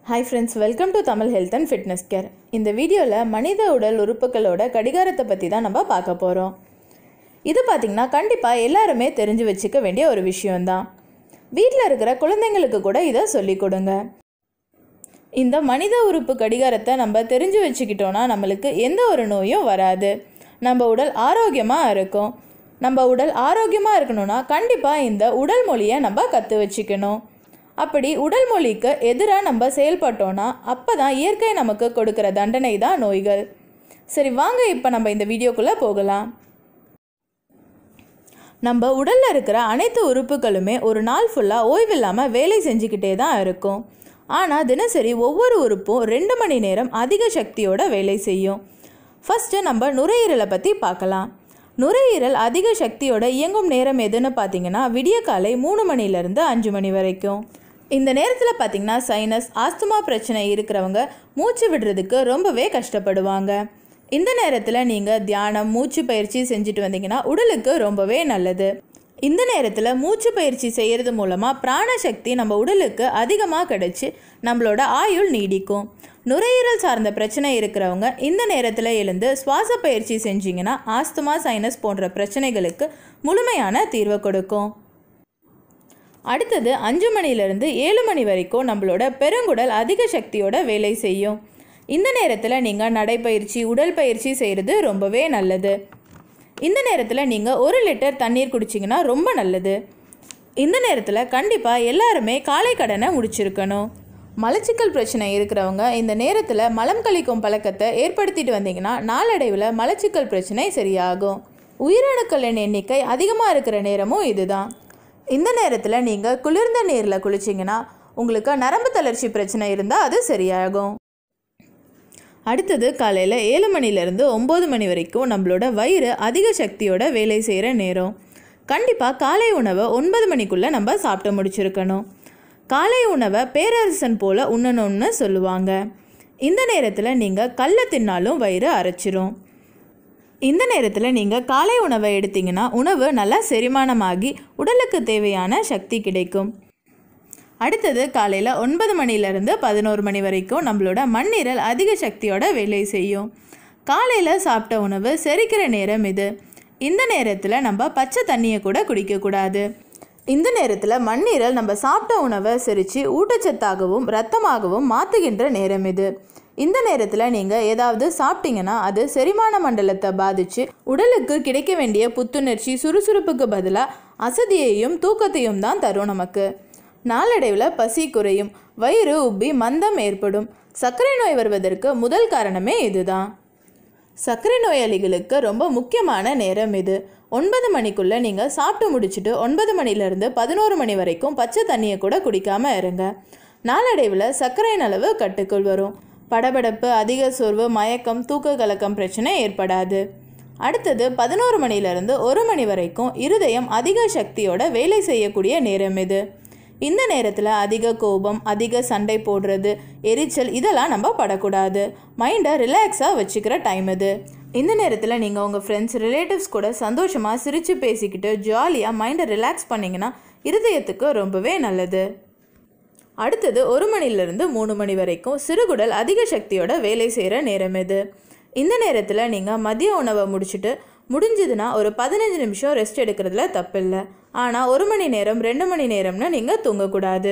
hi friends welcome to Tamil health and fitness care இந்த வீடியோவில் மனித உடல் உறுப்புகளோட கடிகாரத்தை பற்றி தான் நம்ம பார்க்க போகிறோம் இது பார்த்திங்கன்னா கண்டிப்பாக எல்லாருமே தெரிஞ்சு வச்சுக்க வேண்டிய ஒரு விஷயம்தான் வீட்டில் இருக்கிற குழந்தைங்களுக்கு கூட இதை சொல்லிக் கொடுங்க இந்த மனித உறுப்பு கடிகாரத்தை நம்ம தெரிஞ்சு வச்சுக்கிட்டோன்னா நம்மளுக்கு எந்த ஒரு நோயும் வராது நம்ம உடல் ஆரோக்கியமாக இருக்கும் நம்ம உடல் ஆரோக்கியமாக இருக்கணும்னா கண்டிப்பாக இந்த உடல் மொழியை நம்ம கற்று வச்சுக்கணும் அப்படி உடல் மொழிக்கு எதிராக நம்ம செயல்பட்டோன்னா அப்போ தான் இயற்கை நமக்கு கொடுக்குற தண்டனை தான் நோய்கள் சரி வாங்க இப்போ நம்ம இந்த வீடியோக்குள்ளே போகலாம் நம்ம உடலில் இருக்கிற அனைத்து உறுப்புகளுமே ஒரு நாள் ஃபுல்லாக ஓய்வில்லாமல் வேலை செஞ்சுக்கிட்டே தான் இருக்கும் ஆனால் தினசரி ஒவ்வொரு உறுப்பும் ரெண்டு மணி நேரம் அதிக சக்தியோட வேலை செய்யும் ஃபஸ்ட்டு நம்ம நுரையீரலை பற்றி பார்க்கலாம் நுரையீரல் அதிக சக்தியோட இயங்கும் நேரம் எதுன்னு பார்த்தீங்கன்னா விடிய காலை மூணு மணிலேருந்து அஞ்சு மணி வரைக்கும் இந்த நேரத்தில் பார்த்தீங்கன்னா சைனஸ் ஆஸ்துமா பிரச்சனை இருக்கிறவங்க மூச்சு விடுறதுக்கு ரொம்பவே கஷ்டப்படுவாங்க இந்த நேரத்தில் நீங்கள் தியானம் மூச்சு பயிற்சி செஞ்சுட்டு வந்தீங்கன்னா உடலுக்கு ரொம்பவே நல்லது இந்த நேரத்தில் மூச்சு பயிற்சி செய்கிறது மூலமாக பிராணசக்தி நம்ம உடலுக்கு அதிகமாக கிடைச்சி நம்மளோட ஆயுள் நீடிக்கும் நுரையீரல் சார்ந்த பிரச்சனை இருக்கிறவங்க இந்த நேரத்தில் எழுந்து சுவாச பயிற்சி செஞ்சீங்கன்னா ஆஸ்துமா சைனஸ் போன்ற பிரச்சனைகளுக்கு முழுமையான தீர்வு கொடுக்கும் அடுத்தது அஞ்சு மணிலேருந்து ஏழு மணி வரைக்கும் நம்மளோட பெருங்குடல் அதிக சக்தியோட வேலை செய்யும் இந்த நேரத்தில் நீங்கள் நடைப்பயிற்சி உடல் பயிற்சி செய்கிறது ரொம்பவே நல்லது இந்த நேரத்தில் நீங்கள் ஒரு லிட்டர் தண்ணீர் குடிச்சிங்கன்னா ரொம்ப நல்லது இந்த நேரத்தில் கண்டிப்பாக எல்லாருமே காலை கடனை முடிச்சிருக்கணும் மலச்சிக்கல் பிரச்சனை இருக்கிறவங்க இந்த நேரத்தில் மலம் கழிக்கும் பழக்கத்தை ஏற்படுத்திட்டு வந்தீங்கன்னா நாளடைவில் மலச்சிக்கல் பிரச்சனை சரியாகும் உயிரணுக்களின் எண்ணிக்கை அதிகமாக இருக்கிற நேரமும் இதுதான் இந்த நேரத்தில் நீங்கள் குளிர்ந்த நீரில் குளிச்சிங்கன்னா உங்களுக்கு நரம்பு தளர்ச்சி பிரச்சனை இருந்தால் அது சரியாகும் அடுத்தது காலையில் ஏழு மணிலேருந்து ஒம்பது மணி வரைக்கும் நம்மளோட வயிறு அதிக சக்தியோட வேலை செய்கிற நேரம் கண்டிப்பாக காலை உணவை ஒன்பது மணிக்குள்ளே நம்ம சாப்பிட்டு முடிச்சிருக்கணும் காலை உணவை பேரரசன் போல் உண்ணணும்னு சொல்லுவாங்க இந்த நேரத்தில் நீங்கள் கல்லை தின்னாலும் வயிறு அரைச்சிரும் இந்த நேரத்தில் நீங்கள் காலை உணவை எடுத்தீங்கன்னா உணவு நல்லா செரிமானமாகி உடலுக்கு தேவையான சக்தி கிடைக்கும் அடுத்தது காலையில் ஒன்பது மணிலேருந்து பதினோரு மணி வரைக்கும் நம்மளோட மண்ணீரல் அதிக சக்தியோட வேலை செய்யும் காலையில் சாப்பிட்ட உணவு செரிக்கிற நேரம் இது இந்த நேரத்தில் நம்ம பச்சை தண்ணியை கூட குடிக்கக்கூடாது இந்த நேரத்தில் மண்ணீரல் நம்ம சாப்பிட்ட உணவை செரித்து ஊட்டச்சத்தாகவும் ரத்தமாகவும் மாற்றுகின்ற நேரம் இது இந்த நேரத்தில் நீங்கள் ஏதாவது சாப்பிட்டீங்கன்னா அது செரிமான மண்டலத்தை பாதித்து உடலுக்கு கிடைக்க வேண்டிய புத்துணர்ச்சி சுறுசுறுப்புக்கு பதிலாக அசதியையும் தூக்கத்தையும் தான் தரும் நமக்கு நாளடைவில் பசி குறையும் வயிறு உப்பி மந்தம் ஏற்படும் சர்க்கரை நோய் வருவதற்கு முதல் காரணமே இதுதான் சர்க்கரை நோயாளிகளுக்கு ரொம்ப முக்கியமான நேரம் இது ஒன்பது மணிக்குள்ளே நீங்கள் சாப்பிட்டு முடிச்சுட்டு ஒன்பது மணிலேருந்து பதினோரு மணி வரைக்கும் பச்சை தண்ணியை கூட குடிக்காமல் இருங்க நாளடைவில் சர்க்கரையின் அளவு கட்டுக்குள் வரும் படபடப்பு அதிக சோர்வு மயக்கம் தூக்க கலக்கம் பிரச்சனை ஏற்படாது அடுத்தது பதினோரு மணிலேருந்து ஒரு மணி வரைக்கும் இருதயம் அதிக சக்தியோட வேலை செய்யக்கூடிய நேரம் இது இந்த நேரத்தில் அதிக கோபம் அதிக சண்டை போடுறது எரிச்சல் இதெல்லாம் நம்ம படக்கூடாது மைண்டை ரிலாக்ஸாக வச்சுக்கிற டைம் இது இந்த நேரத்தில் நீங்கள் உங்கள் ஃப்ரெண்ட்ஸ் ரிலேட்டிவ்ஸ் கூட சந்தோஷமாக சிரித்து பேசிக்கிட்டு ஜாலியாக மைண்டை ரிலாக்ஸ் பண்ணிங்கன்னா இருதயத்துக்கு ரொம்பவே நல்லது அடுத்தது ஒரு மணிலேருந்து மூணு மணி வரைக்கும் சிறுகுடல் அதிக சக்தியோட வேலை செய்கிற நேரம் இது இந்த நேரத்தில் நீங்கள் மதிய உணவை முடிச்சுட்டு முடிஞ்சதுன்னா ஒரு பதினஞ்சு நிமிஷம் ரெஸ்ட் எடுக்கிறதுல தப்பில்லை ஆனால் ஒரு மணி நேரம் ரெண்டு மணி நேரம்னு நீங்கள் தூங்கக்கூடாது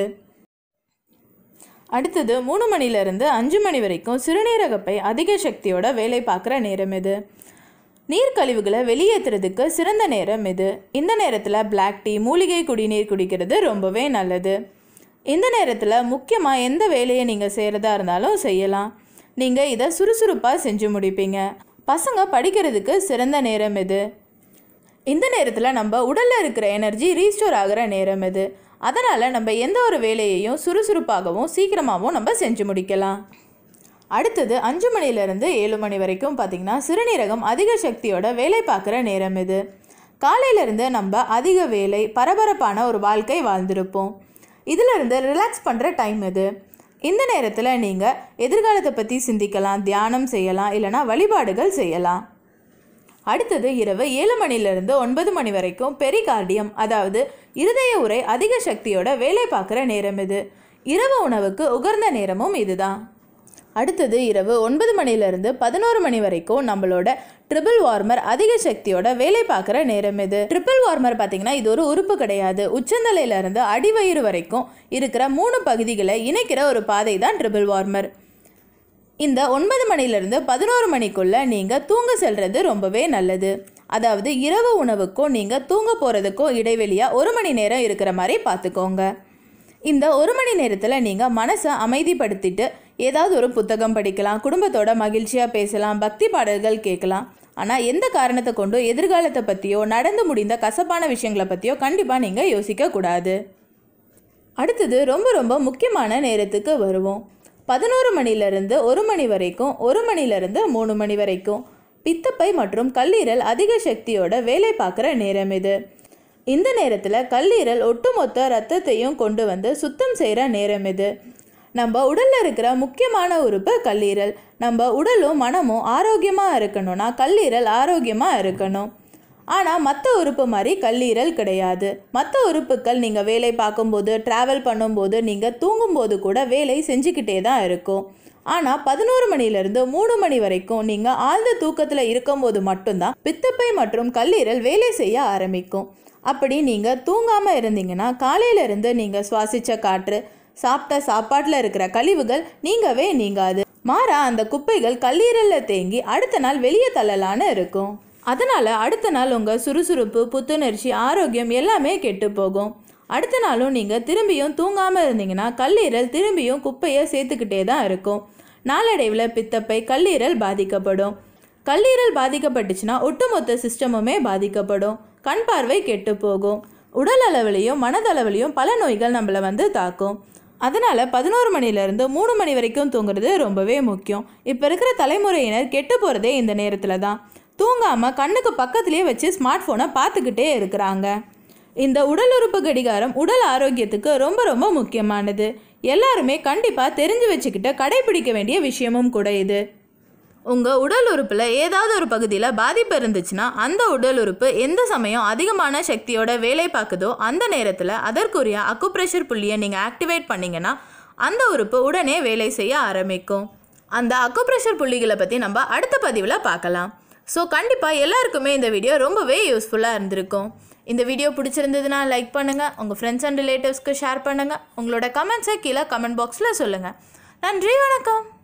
அடுத்தது மூணு மணிலேருந்து அஞ்சு மணி வரைக்கும் சிறுநீரகப்பை அதிக சக்தியோட வேலை பார்க்குற நேரம் இது நீர்க்கழிவுகளை வெளியேற்றுறதுக்கு சிறந்த நேரம் இது இந்த நேரத்தில் பிளாக் டீ மூலிகை குடிநீர் குடிக்கிறது ரொம்பவே நல்லது இந்த நேரத்தில் முக்கியமாக எந்த வேலையை நீங்கள் செய்கிறதா இருந்தாலும் செய்யலாம் நீங்கள் இதை சுறுசுறுப்பாக செஞ்சு முடிப்பீங்க பசங்க படிக்கிறதுக்கு சிறந்த நேரம் இது இந்த நேரத்தில் நம்ம உடலில் இருக்கிற எனர்ஜி ரீஸ்டோர் ஆகிற நேரம் இது அதனால் நம்ம எந்த ஒரு வேலையையும் சுறுசுறுப்பாகவும் சீக்கிரமாகவும் நம்ம செஞ்சு முடிக்கலாம் அடுத்தது அஞ்சு மணிலேருந்து ஏழு மணி வரைக்கும் பார்த்திங்கன்னா சிறுநீரகம் அதிக சக்தியோட வேலை பார்க்குற நேரம் இது காலையிலேருந்து நம்ம அதிக வேலை பரபரப்பான ஒரு வாழ்க்கை வாழ்ந்திருப்போம் இதிலிருந்து ரிலாக்ஸ் பண்ணுற டைம் இது இந்த நேரத்தில் நீங்கள் எதிர்காலத்தை பற்றி சிந்திக்கலாம் தியானம் செய்யலாம் இல்லைனா வழிபாடுகள் செய்யலாம் அடுத்தது இரவு ஏழு மணிலேருந்து ஒன்பது மணி வரைக்கும் பெரிகார்டியம் அதாவது இருதய உரை அதிக சக்தியோட வேலை பார்க்குற நேரம் இது இரவு உணவுக்கு உகர்ந்த நேரமும் இதுதான் அடுத்தது இரவு ஒன்பது மணிலேருந்து பதினோரு மணி வரைக்கும் நம்மளோட ட்ரிபிள் வார்மர் அதிக சக்தியோட வேலை பார்க்குற நேரம் இது ட்ரிபிள் வார்மர் பார்த்தீங்கன்னா இது ஒரு உறுப்பு கிடையாது உச்சந்தலையிலேருந்து அடிவயிறு வரைக்கும் இருக்கிற மூணு பகுதிகளை இணைக்கிற ஒரு பாதை தான் ட்ரிபிள் வார்மர் இந்த ஒன்பது மணிலேருந்து பதினோரு மணிக்குள்ள நீங்கள் தூங்க செல்றது ரொம்பவே நல்லது அதாவது இரவு உணவுக்கும் நீங்கள் தூங்க போகிறதுக்கும் இடைவெளியாக ஒரு மணி நேரம் இருக்கிற மாதிரி பார்த்துக்கோங்க இந்த ஒரு மணி நேரத்தில் நீங்கள் மனசை அமைதிப்படுத்திட்டு ஏதாவது ஒரு புத்தகம் படிக்கலாம் குடும்பத்தோட மகிழ்ச்சியாக பேசலாம் பக்தி பாடல்கள் கேட்கலாம் ஆனால் எந்த காரணத்தை கொண்டும் எதிர்காலத்தை பற்றியோ நடந்து முடிந்த கசப்பான விஷயங்களை பற்றியோ கண்டிப்பாக நீங்கள் யோசிக்கக்கூடாது அடுத்தது ரொம்ப ரொம்ப முக்கியமான நேரத்துக்கு வருவோம் பதினோரு மணிலேருந்து ஒரு மணி வரைக்கும் ஒரு மணிலேருந்து மூணு மணி வரைக்கும் பித்தப்பை மற்றும் கல்லீரல் அதிக சக்தியோட வேலை பார்க்குற நேரம் இது இந்த நேரத்தில் கல்லீரல் ஒட்டுமொத்த ரத்தத்தையும் கொண்டு வந்து சுத்தம் செய்கிற நேரம் இது நம்ம உடலில் இருக்கிற முக்கியமான உறுப்பு கல்லீரல் நம்ம உடலும் மனமும் ஆரோக்கியமாக இருக்கணும்னா கல்லீரல் ஆரோக்கியமாக இருக்கணும் ஆனால் மற்ற உறுப்பு மாதிரி கல்லீரல் கிடையாது மற்ற உறுப்புகள் நீங்கள் வேலை பார்க்கும்போது ட்ராவல் பண்ணும்போது நீங்கள் தூங்கும்போது கூட வேலை செஞ்சுக்கிட்டே தான் இருக்கும் ஆனால் பதினோரு மணிலேருந்து மூணு மணி வரைக்கும் நீங்கள் ஆழ்ந்த தூக்கத்தில் இருக்கும்போது மட்டும்தான் பித்தப்பை மற்றும் கல்லீரல் வேலை செய்ய ஆரம்பிக்கும் அப்படி நீங்கள் தூங்காமல் இருந்தீங்கன்னா காலையிலேருந்து நீங்கள் சுவாசித்த காற்று சாப்பிட்ட சாப்பாட்டில் இருக்கிற கழிவுகள் நீங்கவே நீங்காது மாறா அந்த குப்பைகள் கல்லீரலில் தேங்கி அடுத்த நாள் வெளியே தள்ளலான்னு இருக்கும் அதனால் அடுத்த நாள் உங்கள் சுறுசுறுப்பு புத்துணர்ச்சி ஆரோக்கியம் எல்லாமே கெட்டு போகும் அடுத்த நாளும் நீங்கள் திரும்பியும் தூங்காமல் இருந்தீங்கன்னா கல்லீரல் திரும்பியும் குப்பையை சேர்த்துக்கிட்டே தான் இருக்கும் நாளடைவில் பித்தப்பை கல்லீரல் பாதிக்கப்படும் கல்லீரல் பாதிக்கப்பட்டுச்சுன்னா ஒட்டுமொத்த சிஸ்டமுமே பாதிக்கப்படும் கண் பார்வை கெட்டு போகும் உடல் அளவுலையும் மனதளவுலையும் பல நோய்கள் நம்மளை வந்து தாக்கும் அதனால் பதினோரு மணிலேருந்து மூணு மணி வரைக்கும் தூங்குறது ரொம்பவே முக்கியம் இப்போ இருக்கிற தலைமுறையினர் கெட்டு போகிறதே இந்த நேரத்தில் தான் தூங்காமல் கண்ணுக்கு பக்கத்துலேயே வச்சு ஸ்மார்ட் ஃபோனை பார்த்துக்கிட்டே இருக்கிறாங்க இந்த உடல் உறுப்பு கடிகாரம் உடல் ஆரோக்கியத்துக்கு ரொம்ப ரொம்ப முக்கியமானது எல்லாருமே கண்டிப்பாக தெரிஞ்சு வச்சுக்கிட்டு கடைபிடிக்க வேண்டிய விஷயமும் கூட இது உங்கள் உடல் உறுப்பில் ஏதாவது ஒரு பகுதியில் பாதிப்பு இருந்துச்சுன்னா அந்த உடல் உறுப்பு எந்த சமயம் அதிகமான சக்தியோட வேலை பார்க்குதோ அந்த நேரத்தில் அதற்குரிய அக்குப்ரெஷர் புள்ளியை நீங்கள் ஆக்டிவேட் பண்ணிங்கன்னா அந்த உறுப்பு உடனே வேலை செய்ய ஆரம்பிக்கும் அந்த அக்குப்ரெஷர் புள்ளிகளை பற்றி நம்ம அடுத்த பதிவில் பார்க்கலாம் ஸோ கண்டிப்பாக எல்லாருக்குமே இந்த வீடியோ ரொம்பவே யூஸ்ஃபுல்லாக இருந்திருக்கும் இந்த வீடியோ பிடிச்சிருந்ததுன்னா லைக் பண்ணுங்கள் உங்கள் ஃப்ரெண்ட்ஸ் அண்ட் ரிலேட்டிவ்ஸ்க்கு ஷேர் பண்ணுங்கள் உங்களோட கமெண்ட்ஸை கீழே கமெண்ட் பாக்ஸில் சொல்லுங்கள் நன்றி வணக்கம்